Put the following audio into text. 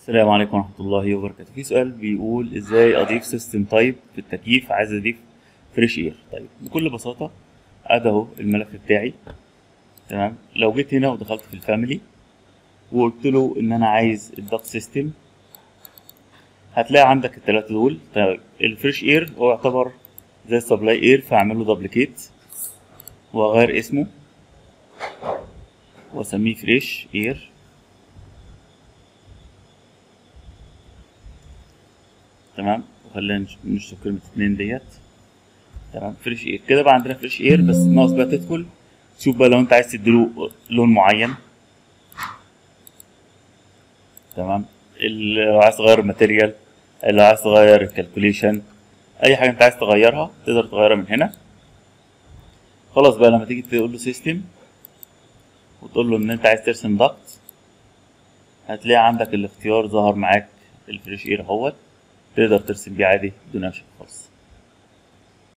السلام عليكم ورحمة الله وبركاته في سؤال بيقول ازاي اضيف سيستم تايب في التكييف عايز اضيف فريش اير طيب بكل بساطة ادي اهو الملف بتاعي تمام لو جيت هنا ودخلت في الفاميلي وقلت له ان انا عايز الدك سيستم هتلاقي عندك التلاتة دول طيب الفريش اير هو يعتبر زي السبلاي اير فاعمل له دبليكيت واغير اسمه واسميه فريش اير تمام وخلينا نش- نشوف كلمة اتنين ديت تمام فريش اير كده بقى عندنا فريش اير بس ناقص بقى تدخل تشوف بقى لو انت عايز تديله لون معين تمام ال- لو عايز تغير الماتيريال لو عايز تغير الكالكوليشن اي حاجه انت عايز تغيرها تقدر تغيرها من هنا خلاص بقى لما تيجي تقول له سيستم وتقول له ان انت عايز ترسم ضغط هتلاقي عندك الاختيار ظهر معاك الفريش اير اهوت تقدر ترسم بيه عادي بدون اي مشاكل خالص